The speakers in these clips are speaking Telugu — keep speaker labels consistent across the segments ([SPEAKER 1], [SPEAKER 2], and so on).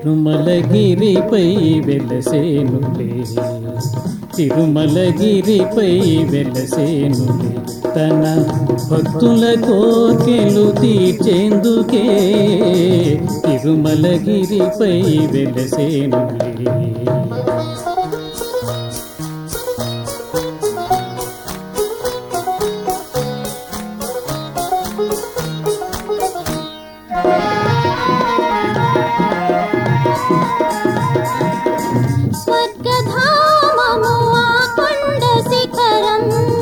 [SPEAKER 1] తిరుమలగిరిపై వెలసేనులే తిరుమలగిరిపై వెలసేనులే తన భక్తుల కోర్కెలు తీర్చేందుకే తిరుమలగిరిపై వెలసేనులే
[SPEAKER 2] స్వర్గధామము ఆ కొండ శిఖరం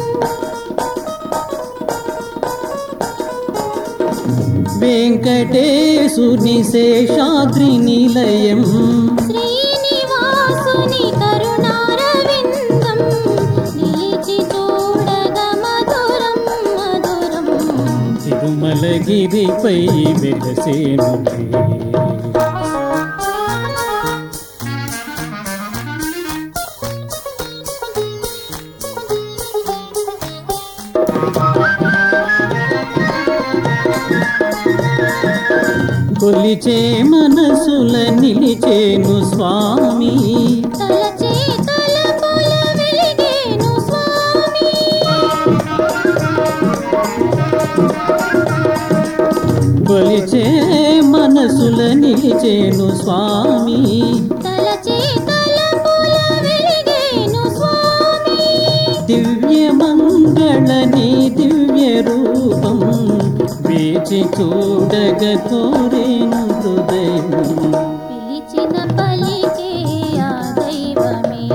[SPEAKER 1] వెంకటేశుని శేషాద్రి నిలయం
[SPEAKER 2] శ్రీనివాసుని కరుణారవిందం నిలిచి చూడగ మధురం మధురం
[SPEAKER 1] తిరుమలగిరిపై వెలసేనులే కొలిచే మనసుల నిలిచేను స్వామి
[SPEAKER 2] తలచే తలపుల వెలిగేను స్వామి
[SPEAKER 1] కొలిచే మనసుల నిలిచేను స్వామి
[SPEAKER 2] తలచే తలపుల వెలిగేను స్వామి
[SPEAKER 1] దివ్య మంగళని దివ్య రూపం వేచి చూడగ కోరేను హృదయం
[SPEAKER 2] పిలిచిన పలికే ఆ దైవమే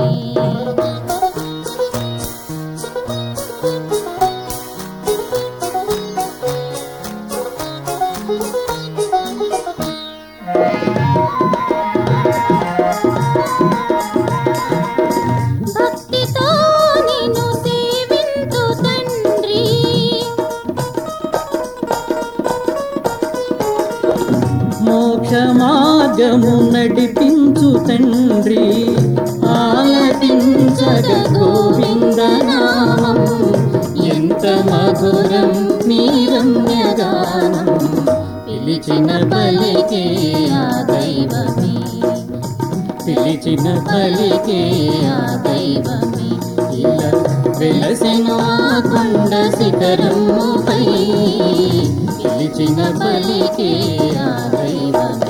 [SPEAKER 2] భక్తితో నిన్ను సేవింతు తండ్రి
[SPEAKER 1] మోక్ష మార్గము నడిపించు తండ్రి ఆలపించగ గోవింద నామం ఎంత మధురం నీ రమ్యగానం పిలిచిన పలికే ఆ దైవమే పిలిచిన పలికే ఆ దైవమే ఇలా వెలసెను ఆ కొండ శిఖరముపై పిలిచిన పలికే ఆ దైవమే